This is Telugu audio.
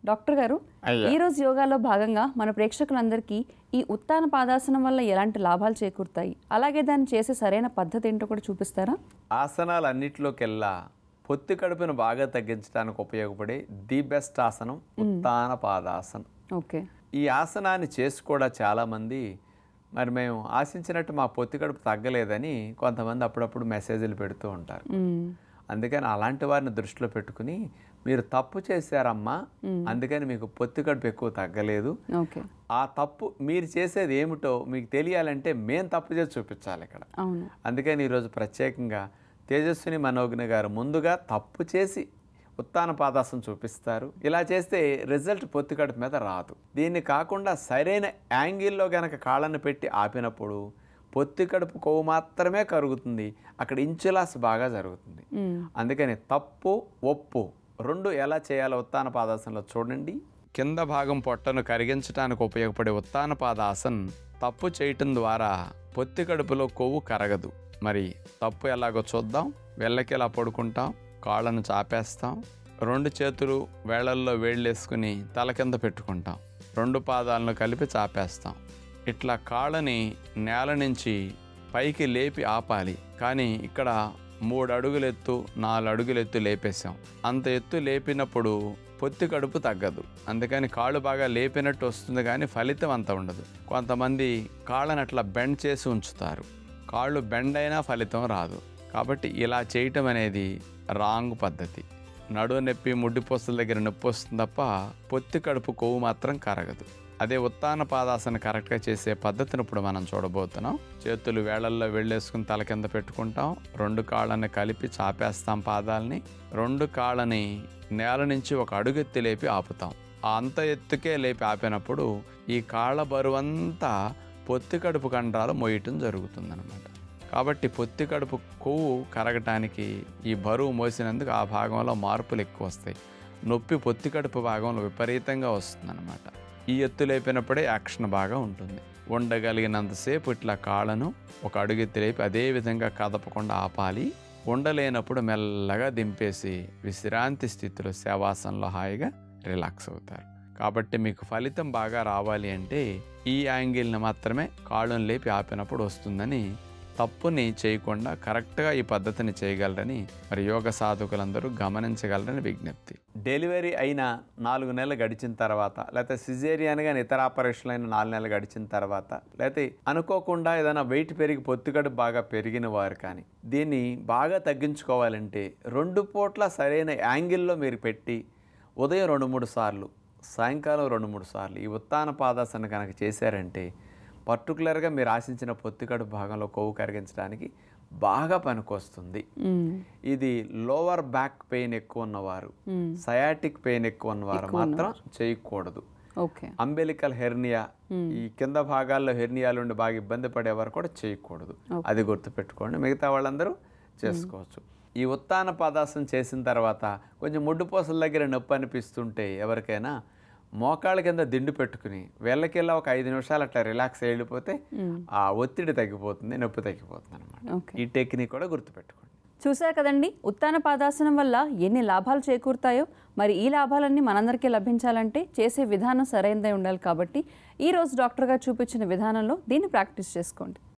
డాక్టర్ గారు అయ్యా. ఈ రోజు యోగాలో భాగంగా మన ప్రేక్షకులందరికీ ఈ ఉత్తాన పాదాసనం వల్ల ఎలాంటి లాభాలు చేకూరుతాయి అలాగే దాన్ని చేసే సరైన పద్ధతి ఏంటో కూడా చూపిస్తారా ఆసనాలు అన్నిటిలోకెల్లా పొత్తి కడుపును బాగా తగ్గించడానికి ఉపయోగపడే ది బెస్ట్ ఆసనం ఉత్తాన పాదాసనం ఓకే ఈ ఆసనాన్ని చేసి కూడా చాలామంది మరి మేము ఆశించినట్టు మా పొత్తి కడుపు తగ్గలేదని కొంతమంది అప్పుడప్పుడు మెసేజ్లు పెడుతూ ఉంటారు మ్మ్. అందుకని అలాంటి వారిని దృష్టిలో పెట్టుకుని మీరు తప్పు చేశారమ్మా అందుకని మీకు పొత్తి కడుపు ఎక్కువ తగ్గలేదు ఓకే ఆ తప్పు మీరు చేసేది ఏమిటో మీకు తెలియాలంటే మేం తప్పు చేసి చూపించాలి ఇక్కడ అవును అందుకని ఈరోజు ప్రత్యేకంగా తేజస్విని మనోజ్ఞ గారు ముందుగా తప్పు చేసి ఉత్తాన పాదాసం చూపిస్తారు ఇలా చేస్తే రిజల్ట్ పొత్తి కడుపు మీద రాదు దీన్ని కాకుండా సరైన యాంగిల్లో గనక కాళ్ళను పెట్టి ఆపినప్పుడు పొత్తి కడుపు కొవ్వు మాత్రమే కరుగుతుంది అక్కడ ఇంచులాస్ బాగా జరుగుతుంది మ్మ్. అందుకని తప్పు ఒప్పు రెండు ఎలా చేయాలో ఉత్తాన పాదాసనలో చూడండి కింద భాగం పొట్టను కరిగించడానికి ఉపయోగపడే ఉత్తాన పాదాసన్ తప్పు చేయటం ద్వారా పొత్తి కడుపులో కొవ్వు కరగదు మరి తప్పు ఎలాగో చూద్దాం వెళ్ళకిలా పడుకుంటాం కాళ్ళను చాపేస్తాం రెండు చేతులు వేళ్ళల్లో వేళ్ళేసుకుని తల కింద పెట్టుకుంటాం రెండు పాదాలను కలిపి చాపేస్తాం ఇట్లా కాళ్ళని నేల నుంచి పైకి లేపి ఆపాలి కానీ ఇక్కడ మూడు అడుగులు ఎత్తు నాలుగు అడుగులు ఎత్తు లేపేశాం అంత ఎత్తు లేపినప్పుడు పొత్తి కడుపు తగ్గదు అందుకని కాళ్ళు బాగా లేపినట్టు వస్తుంది కానీ ఫలితం అంత ఉండదు కొంతమంది కాళ్ళని అట్లా బెండ్ చేసి ఉంచుతారు కాళ్ళు బెండ్ అయినా ఫలితం రాదు కాబట్టి ఇలా చేయటం అనేది రాంగ్ పద్ధతి నడువు నొప్పి ముడ్డిపోస్తుల దగ్గర నొప్పి వస్తుంది తప్ప పొత్తి కడుపు కొవ్వు మాత్రం కరగదు అదే ఉత్తాన పాదాసన కరెక్ట్గా చేసే పద్ధతిని ఇప్పుడు మనం చూడబోతున్నాం చేతులు వేళల్లో వెళ్ళేసుకుని తల కింద పెట్టుకుంటాం రెండు కాళ్ళని కలిపి చాపేస్తాం పాదాలని రెండు కాళ్ళని నేల నుంచి ఒక అడుగు ఎత్తి లేపి ఆపుతాం ఆ అంత ఎత్తుకే లేపి ఆపినప్పుడు ఈ కాళ్ళ బరువంతా పొత్తి కడుపు కండరాలు మోయటం జరుగుతుందన్నమాట కాబట్టి పొత్తి కడుపు కొవ్వు కరగటానికి ఈ బరువు మోసినందుకు ఆ భాగంలో మార్పులు ఎక్కువ వస్తాయి నొప్పి పొత్తి కడుపు భాగంలో విపరీతంగా వస్తుందన్నమాట ఈ ఎత్తు లేపినప్పుడే యాక్షన్ బాగా ఉంటుంది ఉండగలిగినంతసేపు ఇట్లా కాళ్ళను ఒక అడుగు ఎత్తి లేపి అదే విధంగా కదపకుండా ఆపాలి ఉండలేనప్పుడు మెల్లగా దింపేసి విశ్రాంతి స్థితిలో సేవాసనలో హాయిగా రిలాక్స్ అవుతారు కాబట్టి మీకు ఫలితం బాగా రావాలి అంటే ఈ యాంగిల్ని మాత్రమే కాళ్ళను లేపి ఆపినప్పుడు వస్తుందని తప్పుని చేయకుండా కరెక్ట్గా ఈ పద్ధతిని చేయగలరని మరి యోగ సాధకులందరూ గమనించగలరని విజ్ఞప్తి డెలివరీ అయిన నాలుగు నెలలు గడిచిన తర్వాత లేకపోతే సిజేరియన్ కానీ ఇతర ఆపరేషన్లు అయిన నాలుగు నెలలు గడిచిన తర్వాత లేకపోతే అనుకోకుండా ఏదైనా వెయిట్ పెరిగి పొత్తికడు బాగా పెరిగిన వారు కానీ దీన్ని బాగా తగ్గించుకోవాలంటే రెండు పూట్ల సరైన యాంగిల్లో మీరు పెట్టి ఉదయం రెండు మూడు సార్లు సాయంకాలం రెండు మూడు సార్లు ఈ ఉత్తాన పాదాసన కనుక చేశారంటే పర్టికులర్గా మీరు ఆశించిన పొత్తికడు భాగంలో కొవ్వు కరిగించడానికి బాగా పనికొస్తుంది మ్మ్. ఇది లోవర్ బ్యాక్ పెయిన్ ఎక్కువ ఉన్నవారు మ్మ్. సయాటిక్ పెయిన్ ఎక్కువ ఉన్నవారు మాత్రం చేయకూడదు ఓకే అంబెలికల్ హెర్నియా ఈ కింద భాగాల్లో హెర్నియాలు ఉండి బాగా ఇబ్బంది పడేవారు కూడా చేయకూడదు అది గుర్తుపెట్టుకోండి మిగతా వాళ్ళందరూ చేసుకోవచ్చు ఈ ఉత్తాన పదాసనం చేసిన తర్వాత కొంచెం ముడ్డుపోసల దగ్గర నొప్పి అనిపిస్తుంటే ఎవరికైనా మోకాళ్ళ కింద దిండు పెట్టుకుని వెళ్ళకెళ్ళా ఒక ఐదు నిమిషాలు అట్లా రిలాక్స్ వెళ్ళిపోతే ఆ ఒత్తిడి తగ్గిపోతుంది నొప్పి తగ్గిపోతుంది అనమాట ఓకే ఈ టెక్నిక్ కూడా గుర్తుపెట్టుకోండి చూశారు కదండి ఉత్తాన పాదాసనం వల్ల ఎన్ని లాభాలు చేకూరుతాయో మరి ఈ లాభాలన్నీ మనందరికీ లభించాలంటే చేసే విధానం సరైనదై ఉండాలి కాబట్టి ఈ రోజు డాక్టర్ గారు చూపించిన విధానంలో దీన్ని ప్రాక్టీస్ చేసుకోండి